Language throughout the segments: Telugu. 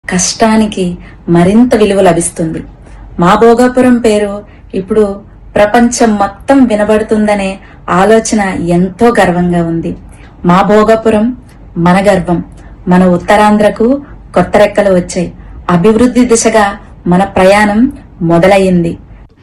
కష్టానికి మరింత విలువ లభిస్తుంది మా భోగాపురం పేరు ఇప్పుడు ప్రపంచం మొత్తం వినబడుతుందనే ఆలోచన ఎంతో గర్వంగా ఉంది మా భోగాపురం మన గర్వం మన ఉత్తరాంధ్రకు కొత్త రెక్కలు వచ్చాయి అభివృద్ధి దిశగా మన ప్రయాణం మొదలయ్యింది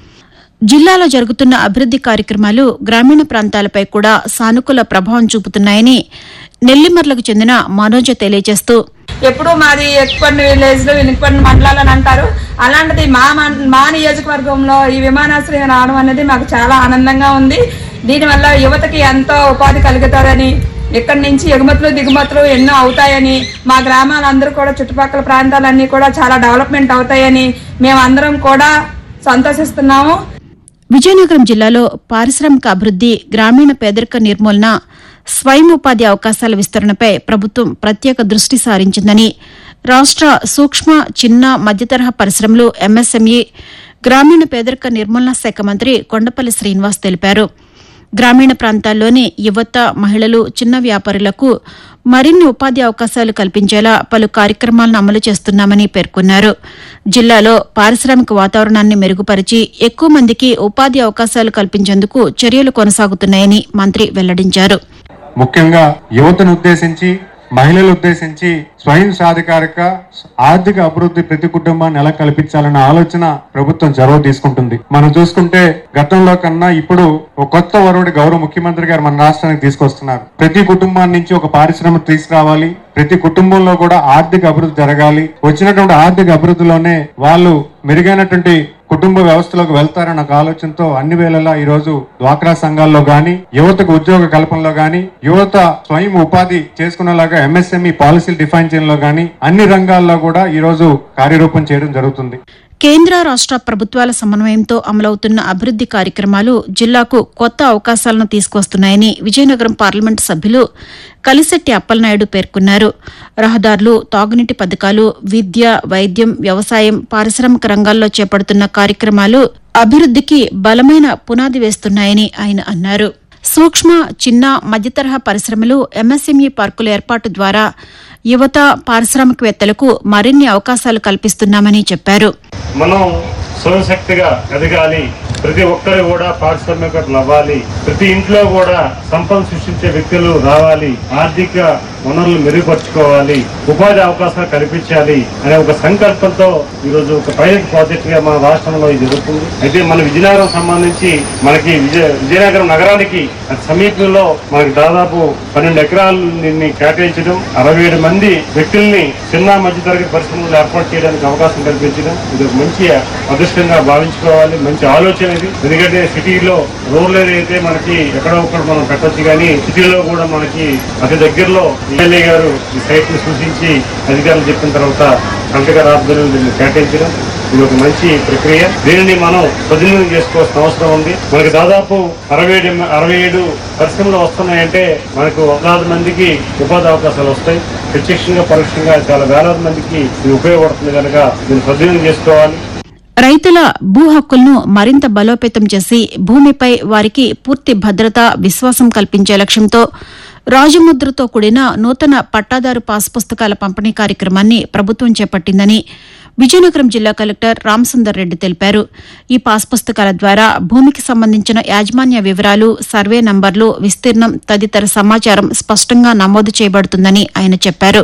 జిల్లాలో జరుగుతున్న అభివృద్ది కార్యక్రమాలు గ్రామీణ ప్రాంతాలపై కూడా సానుకూల ప్రభావం చూపుతున్నాయని నెల్లిమర్లకు చెందిన మనోజ తెలియజేస్తూ ఎప్పుడు మాది ఎక్కుపడిన విలేజ్ లో వెనుకపడిన మండలాలు అని అంటారు అలాంటిది మా మన్- మా నియోజకవర్గంలో ఈ విమానాశ్రయం రావడం అనేది మాకు చాలా ఆనందంగా ఉంది దీనివల్ల యువతకి ఎంతో ఉపాధి కలుగుతుందని ఇక్కడి నుంచి ఎగుమతులు దిగుమతులు ఎన్నో అవుతాయని మా గ్రామాలందరూ కూడా చుట్టుపక్కల ప్రాంతాలన్నీ కూడా చాలా డెవలప్మెంట్ అవుతాయని మేమందరం కూడా సంతోషిస్తున్నాము విజయనగరం జిల్లాలో పారిశ్రామిక అభివృద్ది గ్రామీణ పేదరిక నిర్మూలన స్వయం ఉపాధి అవకాశాల విస్తరణపై ప్రభుత్వం ప్రత్యేక దృష్టి సారించిందని రాష్ట సూక్ష్మ చిన్న మధ్యతరహా పరిశ్రమలు ఎంఎస్ఎంఈ గ్రామీణ పేదరిక నిర్మూలన శాఖ మంత్రి కొండపల్లి శ్రీనివాస్ తెలిపారు గ్రామీణ ప్రాంతాల్లోని యువత మహిళలు చిన్న వ్యాపారులకు మరిన్ని ఉపాధి అవకాశాలు కల్పించేలా పలు కార్యక్రమాలను అమలు చేస్తున్నామని పేర్కొన్నారు జిల్లాలో పారిశ్రామిక వాతావరణాన్ని మెరుగుపరిచి ఎక్కువ మందికి ఉపాధి అవకాశాలు కల్పించేందుకు చర్యలు కొనసాగుతున్నాయని మంత్రి వెల్లడించారు ముఖ్యంగా యువతను ఉద్దేశించి మహిళలు ఉద్దేశించి స్వయం సాధికారిక ఆర్థిక అభివృద్ధి ప్రతి కుటుంబాన్ని ఎలా కల్పించాలన్న ఆలోచన ప్రభుత్వం చొరవ తీసుకుంటుంది మనం చూసుకుంటే గతంలో కన్నా ఇప్పుడు ఒక కొత్త వరుడి గౌరవ ముఖ్యమంత్రి గారు మన రాష్ట్రానికి తీసుకొస్తున్నారు ప్రతి కుటుంబాన్ని నుంచి ఒక పారిశ్రమ తీసుకురావాలి ప్రతి కుటుంబంలో కూడా ఆర్థిక అభివృద్ధి జరగాలి వచ్చినటువంటి ఆర్థిక అభివృద్ధిలోనే వాళ్ళు మెరుగైనటువంటి కుటుంబ వ్యవస్థలోకి వెళ్తారన్న ఒక ఆలోచనతో అన్ని వేళలా ఈ రోజు డ్వాక్రా సంఘాల్లో గాని యువతకు ఉద్యోగ కల్పనలో గాని యువత స్వయం ఉపాధి చేసుకునేలాగా ఎంఎస్ఎంఈ పాలసీలు డిఫైన్ చేయడంలో గాని అన్ని రంగాల్లో కూడా ఈ రోజు కార్యరూపం చేయడం జరుగుతుంది కేంద్ర రాష్ట ప్రభుత్వాల సమన్వయంతో అమలవుతున్న అభివృద్ది కార్యక్రమాలు జిల్లాకు కొత్త అవకాశాలను తీసుకొస్తున్నాయని విజయనగరం పార్లమెంటు సభ్యులు కలిశెట్టి అప్పలనాయుడు పేర్కొన్నారు రహదారులు తాగునీటి పథకాలు విద్య వైద్యం వ్యవసాయం పారిశ్రామిక రంగాల్లో చేపడుతున్న కార్యక్రమాలు అభివృద్దికి బలమైన పునాది వేస్తున్నాయని ఆయన అన్నారు సూక్ష్మ చిన్న మధ్యతరహా పరిశ్రమలు ఎంఎస్ఎంఈ పార్కుల ఏర్పాటు ద్వారా యువత పారిశ్రామికవేత్తలకు మరిన్ని అవకాశాలు కల్పిస్తున్నామని చెప్పారు మనం స్వశక్తిగా ఎదగాలి ప్రతి ఒక్కరు కూడా పారిశ్రామికతలు అవ్వాలి ప్రతి ఇంట్లో కూడా సంపద సృష్టించే వ్యక్తులు రావాలి ఆర్థిక వనరులు మెరుగుపరుచుకోవాలి ఉపాధి అవకాశాలు కల్పించాలి అనే ఒక సంకల్పంతో ఈరోజు ఒక పైలట్ ప్రాజెక్ట్ గా మన రాష్ట్రంలో ఇది జరుగుతుంది అయితే మన విజయనగరం సంబంధించి మనకి విజయ విజయనగరం నగరానికి అతి సమీపంలో మనకి దాదాపు పన్నెండు ఎకరాలు దీన్ని కేటాయించడం అరవై ఏడు మంది వ్యక్తుల్ని చిన్న మధ్య తరగతి పరిశ్రమలు ఏర్పాటు చేయడానికి అవకాశం కల్పించడం ఇది ఒక మంచి అదృష్టంగా భావించుకోవాలి మంచి ఆలోచన ఇది ఎందుకంటే సిటీలో రోడ్లు అయితే మనకి ఎక్కడో ఒకటి మనం పెట్టొచ్చు కానీ సిటీలో కూడా మనకి అతి దగ్గరలో ఎమ్మెల్యే గారు ఈ సైట్ ని సూచించి అధికారులు చెప్పిన తర్వాత కలెక్టర్ గారు ఆధ్వర్యంలో దీన్ని కేటాయించడం ఇది ఒక మంచి ప్రక్రియ దీనిని మనం సద్వినియోగం చేసుకోవాల్సిన అవసరం ఉంది మనకి దాదాపు అరవై ఏడు అరవై ఏడు పరిశ్రమలు వస్తున్నాయంటే మనకు వందలాది మందికి ఉపాధి అవకాశాలు వస్తాయి ప్రత్యక్షంగా పరోక్షంగా చాలా వేలాది మందికి ఇది ఉపయోగపడుతుంది కనుక దీన్ని సద్వినియోగం చేసుకోవాలి రైతుల భూ హక్కులను మరింత బలోపేతం చేసి భూమిపై వారికి పూర్తి భద్రత విశ్వాసం కల్పించే లక్ష్యంతో రాజముద్రతో కూడిన నూతన పట్టాదారు పాస్ పుస్తకాల పంపిణీ కార్యక్రమాన్ని ప్రభుత్వం చేపట్టిందని విజయనగరం జిల్లా కలెక్టర్ రామసుందర్ రెడ్డి తెలిపారు ఈ పాస్ పుస్తకాల ద్వారా భూమికి సంబంధించిన యాజమాన్య వివరాలు సర్వే నంబర్లు విస్తీర్ణం తదితర సమాచారం స్పష్టంగా నమోదు చేయబడుతుందని ఆయన చెప్పారు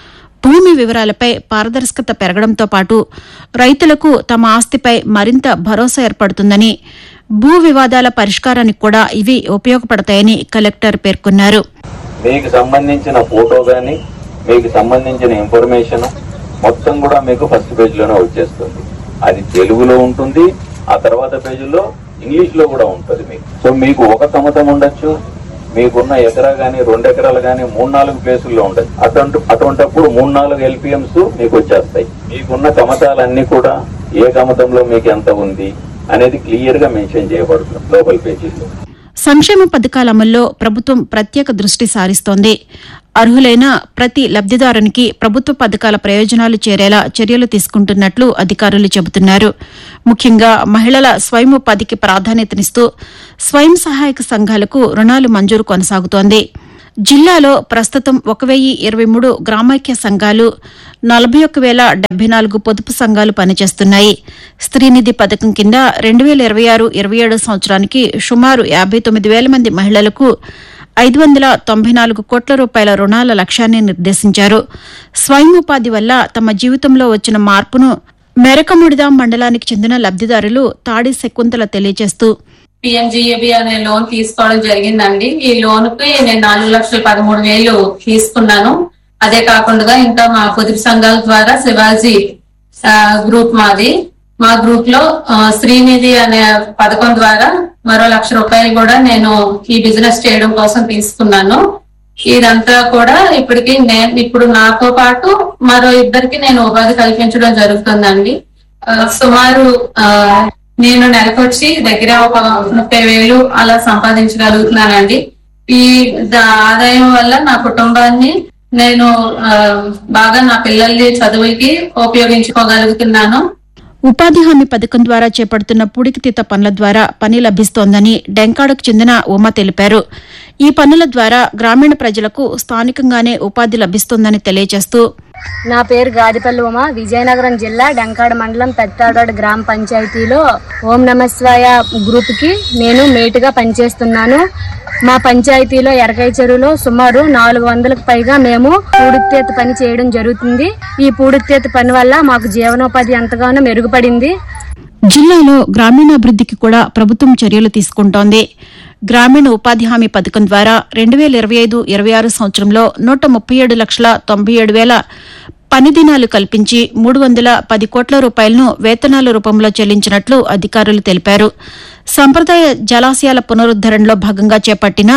భూమి వివరాలపై పారదర్శకత పెరగడంతో పాటు రైతులకు తమ ఆస్తిపై మరింత భరోసా ఏర్పడుతుందని భూ వివాదాల పరిష్కారానికి కూడా ఇవి ఉపయోగపడతాయని కలెక్టర్ పేర్కొన్నారు మీకు సంబంధించిన ఫోటో కానీ మీకు సంబంధించిన ఇన్ఫర్మేషన్ మొత్తం కూడా మీకు ఫస్ట్ పేజీలోనే వచ్చేస్తుంది అది తెలుగులో ఉంటుంది ఆ తర్వాత పేజీలో ఇంగ్లీష్ లో కూడా ఉంటుంది మీకు సో మీకు ఒక కమతం ఉండొచ్చు మీకున్న ఎకరా గానీ రెండు ఎకరాలు గానీ మూడు నాలుగు ప్లేసుల్లో ఉండొచ్చు అటువంటి అటువంటప్పుడు మూడు నాలుగు ఎల్పిఎంస్ మీకు వచ్చేస్తాయి మీకున్న కమతాలన్నీ కూడా ఏ కమతంలో మీకు ఎంత ఉంది అనేది క్లియర్ గా మెన్షన్ చేయబడుతుంది లోపల పేజీలో సంక్షేమ పథకాల అమల్లో ప్రభుత్వం ప్రత్యేక దృష్టి సారిస్తోంది అర్హులైన ప్రతి లబ్దిదారునికి ప్రభుత్వ పథకాల ప్రయోజనాలు చేరేలా చర్యలు తీసుకుంటున్నట్లు అధికారులు చెబుతున్నారు ముఖ్యంగా మహిళల స్వయం ఉపాధికి ప్రాధాన్యతనిస్తూ స్వయం సహాయక సంఘాలకు రుణాలు మంజూరు కొనసాగుతోంది జిల్లాలో ప్రస్తుతం ఒక వెయ్యి ఇరవై మూడు గ్రామైక్య సంఘాలు నలభై ఒక్క వేల డెబ్బై నాలుగు పొదుపు సంఘాలు పనిచేస్తున్నాయి స్త్రీనిధి పథకం కింద రెండు వేల ఇరవై ఆరు ఇరవై ఏడు సంవత్సరానికి సుమారు యాభై తొమ్మిది వేల మంది మహిళలకు ఐదు వందల తొంభై నాలుగు కోట్ల రూపాయల రుణాల లక్ష్యాన్ని నిర్దేశించారు స్వయం ఉపాధి వల్ల తమ జీవితంలో వచ్చిన మార్పును మెరకముడిదాం మండలానికి చెందిన లబ్దిదారులు తాడి శకుంతల తెలియజేస్తూ పిఎంజిఏబి అనే లోన్ తీసుకోవడం జరిగిందండి ఈ లోన్ కి నేను నాలుగు లక్షల పదమూడు వేలు తీసుకున్నాను అదే కాకుండా ఇంకా మా పొదుపు సంఘాల ద్వారా శివాజీ ఆ, గ్రూప్ మాది మా గ్రూప్ లో ఆ, శ్రీనిధి అనే పథకం ద్వారా మరో లక్ష రూపాయలు కూడా నేను ఈ బిజినెస్ చేయడం కోసం తీసుకున్నాను ఇదంతా కూడా ఇప్పటికి నేను ఇప్పుడు నాతో పాటు మరో ఇద్దరికి నేను ఉపాధి కల్పించడం జరుగుతుందండి ఆ, సుమారు ఆ, నేను నెలకొచ్చి దగ్గర ఒక ముప్పై వేలు అలా సంపాదించగలుగుతున్నానండి ఈ ద- ఆదాయం వల్ల నా కుటుంబాన్ని నేను ఆ, బాగా నా పిల్లల్ని చదువుకి ఉపయోగించుకోగలుగుతున్నాను ఉపాధి హామీ పథకం ద్వారా చేపడుతున్న పూడికితీత పనుల ద్వారా పని లభిస్తోందని డెంకాడకు చెందిన ఉమ తెలిపారు ఈ పనుల ద్వారా గ్రామీణ ప్రజలకు స్థానికంగానే ఉపాధి లభిస్తోందని తెలియజేస్తూ నా పేరు గాదిపల్లి ఉమ విజయనగరం జిల్లా డెంకాడ మండలం పెత్తాడాడు గ్రామ పంచాయతీలో ఓం నమస్వాయ గ్రూప్ కి నేను మేటుగా పనిచేస్తున్నాను మా పంచాయతీలో ఎరకై చెరువులో సుమారు నాలుగు వందలకు పైగా మేము పూడితేత పని చేయడం జరుగుతుంది ఈ పూడితేత పని వల్ల మాకు జీవనోపాధి ఎంతగానో మెరుగుపడింది జిల్లాలో గ్రామీణాభివృద్ధికి కూడా ప్రభుత్వం చర్యలు తీసుకుంటోంది గ్రామీణ ఉపాధి హామీ పథకం ద్వారా రెండు వేల ఇరవై ఐదు ఇరవై ఆరు సంవత్సరంలో నూట ముప్పై ఏడు లక్షల తొంభై ఏడు వేల పని దినాలు కల్పించి మూడు వందల పది కోట్ల రూపాయలను వేతనాల రూపంలో చెల్లించినట్లు అధికారులు తెలిపారు సంప్రదాయ జలాశయాల పునరుద్దరణలో భాగంగా చేపట్టిన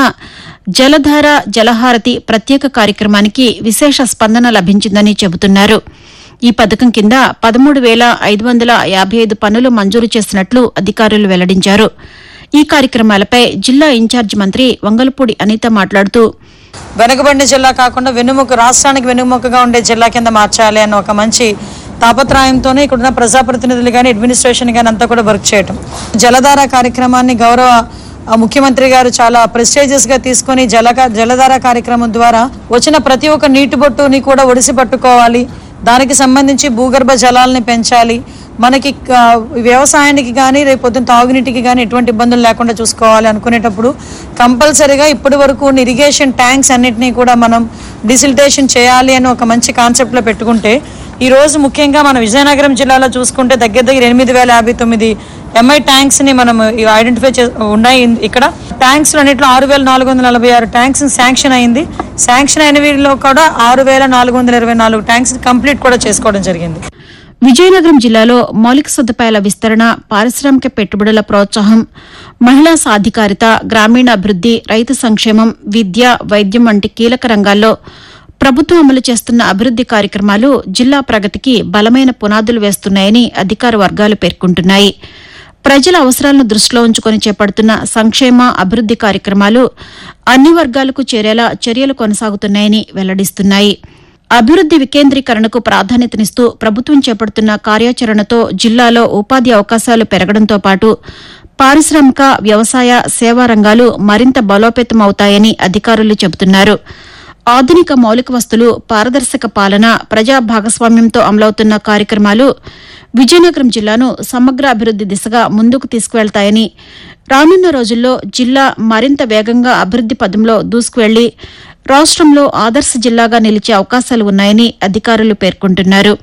జలధార జలహారతి ప్రత్యేక కార్యక్రమానికి విశేష స్పందన లభించిందని చెబుతున్నారు ఈ పథకం కింద పదమూడు వేల ఐదు వందల యాభై ఐదు పనులు మంజూరు చేసినట్లు అధికారులు వెల్లడించారు ఈ కార్యక్రమాలపై జిల్లా ఇన్ఛార్జి మంత్రి వంగలపూడి అనిత మాట్లాడుతూ వెనుకబడిన జిల్లా కాకుండా వెన్నుముక రాష్ట్రానికి వెన్నుముకగా ఉండే జిల్లా కింద మార్చాలి అన్న ఒక మంచి తాపత్రయంతోనే ఇక్కడున్న ప్రజాప్రతినిధులు కానీ అడ్మినిస్ట్రేషన్ కానీ అంతా కూడా వర్క్ చేయటం జలధార కార్యక్రమాన్ని గౌరవ ఆ, ముఖ్యమంత్రి గారు చాలా ప్రెస్టేజియస్ గా తీసుకొని జల జలధార కార్యక్రమం ద్వారా వచ్చిన ప్రతి ఒక్క నీటి బొట్టుని కూడా ఒడిసి పట్టుకోవాలి దానికి సంబంధించి భూగర్భ జలాలని పెంచాలి మనకి ఆ, వ్యవసాయానికి కానీ రేపు పొద్దున్న తాగునీటికి కానీ ఎటువంటి ఇబ్బందులు లేకుండా చూసుకోవాలి అనుకునేటప్పుడు కంపల్సరీగా ఇప్పటి వరకు ఉన్న ఇరిగేషన్ ట్యాంక్స్ అన్నిటినీ కూడా మనం డిసిల్టేషన్ చేయాలి అని ఒక మంచి కాన్సెప్ట్లో పెట్టుకుంటే ఈ రోజు ముఖ్యంగా మన విజయనగరం జిల్లాలో చూసుకుంటే దగ్గర దగ్గర ఎనిమిది వేల యాభై తొమ్మిది ఎంఐ ట్యాంక్స్ ని మనం ఐడెంటిఫై చే ఉన్నాయి ఇక్కడ ట్యాంక్స్ అన్నింటిలో ఆరు వేల నాలుగు వందల నలభై ఆరు ట్యాంక్స్ శాంక్షన్ అయింది శాంక్షన్ అయిన వీటిలో కూడా ఆరు వేల నాలుగు వందల ఇరవై నాలుగు ట్యాంక్స్ కంప్లీట్ కూడా చేసుకోవడం జరిగింది విజయనగరం జిల్లాలో మౌలిక సదుపాయాల విస్తరణ పారిశ్రామిక పెట్టుబడుల ప్రోత్సాహం మహిళా సాధికారిత గ్రామీణాభివృద్ది రైతు సంక్షేమం విద్య వైద్యం వంటి కీలక రంగాల్లో ప్రభుత్వం అమలు చేస్తున్న అభివృద్ది కార్యక్రమాలు జిల్లా ప్రగతికి బలమైన పునాదులు వేస్తున్నాయని అధికార వర్గాలు పేర్కొంటున్నాయి ప్రజల అవసరాలను దృష్టిలో ఉంచుకొని చేపడుతున్న సంక్షేమ అభివృద్ది కార్యక్రమాలు అన్ని వర్గాలకు చేరేలా చర్యలు కొనసాగుతున్నాయని వెల్లడిస్తున్నాయి అభివృద్ది వికేంద్రీకరణకు ప్రాధాన్యతనిస్తూ ప్రభుత్వం చేపడుతున్న కార్యాచరణతో జిల్లాలో ఉపాధి అవకాశాలు పెరగడంతో పాటు పారిశ్రామిక వ్యవసాయ సేవా రంగాలు మరింత బలోపేతమవుతాయని అధికారులు చెబుతున్నారు ఆధునిక మౌలిక వస్తులు పారదర్శక పాలన ప్రజా భాగస్వామ్యంతో అమలవుతున్న కార్యక్రమాలు విజయనగరం జిల్లాను సమగ్ర అభివృద్ది దిశగా ముందుకు తీసుకువెళ్తాయని రానున్న రోజుల్లో జిల్లా మరింత వేగంగా అభివృద్ది పదంలో దూసుకువెళ్లి రాష్ట్రంలో ఆదర్శ జిల్లాగా నిలిచే అవకాశాలు ఉన్నాయని అధికారులు పేర్కొంటున్నారు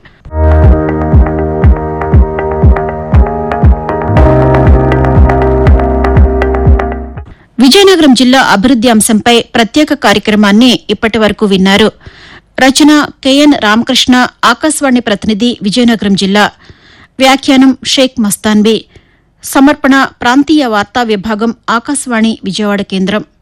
విజయనగరం జిల్లా అభివృద్ది అంశంపై ప్రత్యేక కార్యక్రమాన్ని ఇప్పటి వరకు విన్నారు రచన కెఎన్ రామకృష్ణ ఆకాశవాణి ప్రతినిధి విజయనగరం జిల్లా వ్యాఖ్యానం షేక్ మస్తాన్బీ సమర్పణ ప్రాంతీయ వార్తా విభాగం ఆకాశవాణి విజయవాడ కేంద్రం